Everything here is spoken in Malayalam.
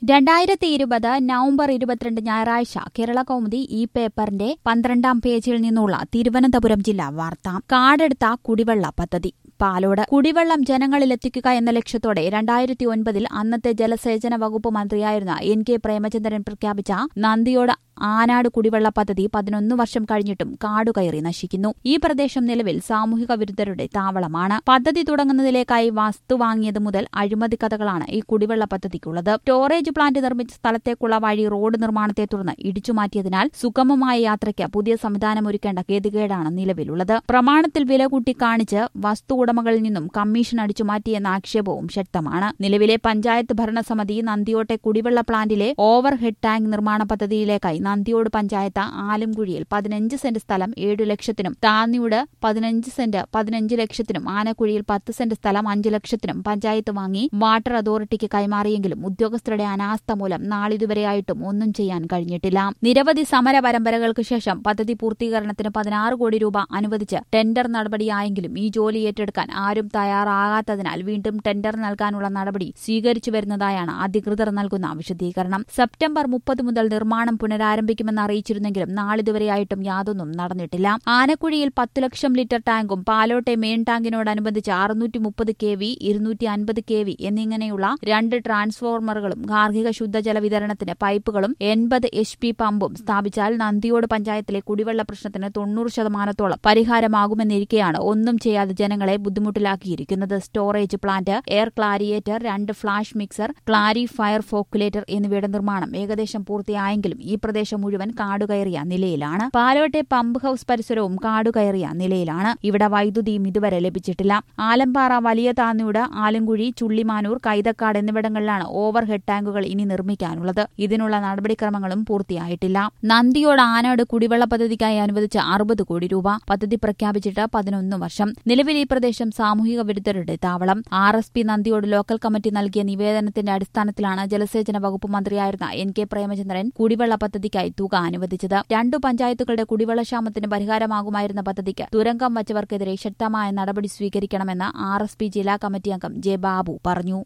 രണ്ടായിരത്തി ഇരുപത് നവംബർ ഇരുപത്തിരണ്ട് ഞായറാഴ്ച കേരള കൗമുദി ഈ പേപ്പറിന്റെ പന്ത്രണ്ടാം പേജിൽ നിന്നുള്ള തിരുവനന്തപുരം ജില്ലാ വാർത്ത കാടെടുത്ത കുടിവെള്ള പദ്ധതി പാലോട് കുടിവെള്ളം ജനങ്ങളിലെത്തിക്കുക എന്ന ലക്ഷ്യത്തോടെ രണ്ടായിരത്തി ഒൻപതിൽ അന്നത്തെ ജലസേചന വകുപ്പ് മന്ത്രിയായിരുന്ന എൻ കെ പ്രേമചന്ദ്രൻ പ്രഖ്യാപിച്ച നന്ദിയോട് ആനാട് കുടിവെള്ള പദ്ധതി പതിനൊന്ന് വർഷം കഴിഞ്ഞിട്ടും കാടുകയറി നശിക്കുന്നു ഈ പ്രദേശം നിലവിൽ സാമൂഹിക വിരുദ്ധരുടെ താവളമാണ് പദ്ധതി തുടങ്ങുന്നതിലേക്കായി വസ്തു വാങ്ങിയത് മുതൽ അഴിമതി കഥകളാണ് ഈ കുടിവെള്ള പദ്ധതിക്കുള്ളത് സ്റ്റോറേജ് പ്ലാന്റ് നിർമ്മിച്ച സ്ഥലത്തേക്കുള്ള വഴി റോഡ് നിർമ്മാണത്തെ തുടർന്ന് ഇടിച്ചുമാറ്റിയതിനാൽ സുഗമമായ യാത്രയ്ക്ക് പുതിയ സംവിധാനം ഒരുക്കേണ്ട ഗതികേടാണ് നിലവിലുള്ളത് പ്രമാണത്തിൽ വില കൂട്ടി കാണിച്ച് വസ്തു ഉടമകളിൽ നിന്നും കമ്മീഷൻ അടിച്ചുമാറ്റിയെന്ന ആക്ഷേപവും ശക്തമാണ് നിലവിലെ പഞ്ചായത്ത് ഭരണസമിതി നന്ദിയോട്ടെ കുടിവെള്ള പ്ലാന്റിലെ ഓവർ ഹെഡ് ടാങ്ക് നിർമ്മാണ പദ്ധതിയിലേക്കായി നന്ദിയോട് പഞ്ചായത്ത് ആലംകുഴിയിൽ പതിനഞ്ച് സെന്റ് സ്ഥലം ഏഴു ലക്ഷത്തിനും താന്നിയോട് പതിനഞ്ച് സെന്റ് പതിനഞ്ച് ലക്ഷത്തിനും ആനക്കുഴിയിൽ പത്ത് സെന്റ് സ്ഥലം അഞ്ച് ലക്ഷത്തിനും പഞ്ചായത്ത് വാങ്ങി വാട്ടർ അതോറിറ്റിക്ക് കൈമാറിയെങ്കിലും ഉദ്യോഗസ്ഥരുടെ അനാസ്ഥ മൂലം നാളിതുവരെയായിട്ടും ഒന്നും ചെയ്യാൻ കഴിഞ്ഞിട്ടില്ല നിരവധി സമര പരമ്പരകൾക്ക് ശേഷം പദ്ധതി പൂർത്തീകരണത്തിന് പതിനാറ് കോടി രൂപ അനുവദിച്ച് ടെൻഡർ നടപടിയായെങ്കിലും ഈ ജോലി ഏറ്റെടുക്കാൻ ആരും തയ്യാറാകാത്തതിനാൽ വീണ്ടും ടെൻഡർ നൽകാനുള്ള നടപടി സ്വീകരിച്ചു വരുന്നതായാണ് അധികൃതർ നൽകുന്ന വിശദീകരണം സെപ്റ്റംബർ മുപ്പത് മുതൽ നിർമ്മാണം പുനരാരംഭിക്കുമെന്ന് അറിയിച്ചിരുന്നെങ്കിലും നാളിതുവരെയായിട്ടും യാതൊന്നും നടന്നിട്ടില്ല ആനക്കുഴിയിൽ പത്ത് ലക്ഷം ലിറ്റർ ടാങ്കും പാലോട്ടെ മെയിൻ ടാങ്കിനോടനുബന്ധിച്ച് അറുന്നൂറ്റി മുപ്പത് കെ വി ഇരുന്നൂറ്റി അൻപത് കെ വി എന്നിങ്ങനെയുള്ള രണ്ട് ട്രാൻസ്ഫോർമറുകളും ഗാർഹിക ശുദ്ധജല വിതരണത്തിന് പൈപ്പുകളും എൺപത് എച്ച് പി പമ്പും സ്ഥാപിച്ചാൽ നന്ദിയോട് പഞ്ചായത്തിലെ കുടിവെള്ള പ്രശ്നത്തിന് തൊണ്ണൂറ് ശതമാനത്തോളം പരിഹാരമാകുമെന്നിരിക്കെയാണ് ഒന്നും ചെയ്യാതെ ജനങ്ങളെ ബുദ്ധിമുട്ടിലാക്കിയിരിക്കുന്നത് സ്റ്റോറേജ് പ്ലാന്റ് എയർ ക്ലാരിയേറ്റർ രണ്ട് flash mixer clarifier flocculator എന്നിവയുടെ നിർമ്മാണം ഏകദേശം പൂർത്തിയായെങ്കിലും ഈ പ്രദേശം മുഴുവൻ കാടുകയറിയ നിലയിലാണ് പാലോട്ടെ പമ്പ് ഹൌസ് പരിസരവും കാടുകയറിയ നിലയിലാണ് ഇവിടെ വൈദ്യുതിയും ഇതുവരെ ലഭിച്ചിട്ടില്ല ആലമ്പാറ വലിയ താന്നിയുടെ ആലങ്കുഴി ചുള്ളിമാനൂർ കൈതക്കാട് എന്നിവിടങ്ങളിലാണ് ഓവർ ഹെഡ് ടാങ്കുകൾ ഇനി നിർമ്മിക്കാനുള്ളത് ഇതിനുള്ള നടപടിക്രമങ്ങളും പൂർത്തിയായിട്ടില്ല നന്ദിയോട് ആനാട് കുടിവെള്ള പദ്ധതിക്കായി അനുവദിച്ച അറുപത് കോടി രൂപ പദ്ധതി പ്രഖ്യാപിച്ചിട്ട് പതിനൊന്ന് വർഷം നിലവിൽ ഈ പ്രദേശം സാമൂഹിക വിരുദ്ധരുടെ താവളം R S P Nandiyode local committee നൽകിയ നിവേദനത്തിന്റെ അടിസ്ഥാനത്തിലാണ് ജലസേചന വകുപ്പ് മന്ത്രിയായിരുന്ന എൻ കെ പ്രേമചന്ദ്രൻ കുടിവെള്ള പദ്ധതിക്കായി തുക അനുവദിച്ചത് രണ്ടു പഞ്ചായത്തുകളുടെ കുടിവെള്ളക്ഷാമത്തിന് പരിഹാരമാകുമായിരുന്ന പദ്ധതിക്ക് തുരങ്കം വച്ചവർക്കെതിരെ ശക്തമായ നടപടി സ്വീകരിക്കണമെന്ന് ആർ എസ് പി ജില്ലാ കമ്മിറ്റി അംഗം ജെ ബാബു പറഞ്ഞു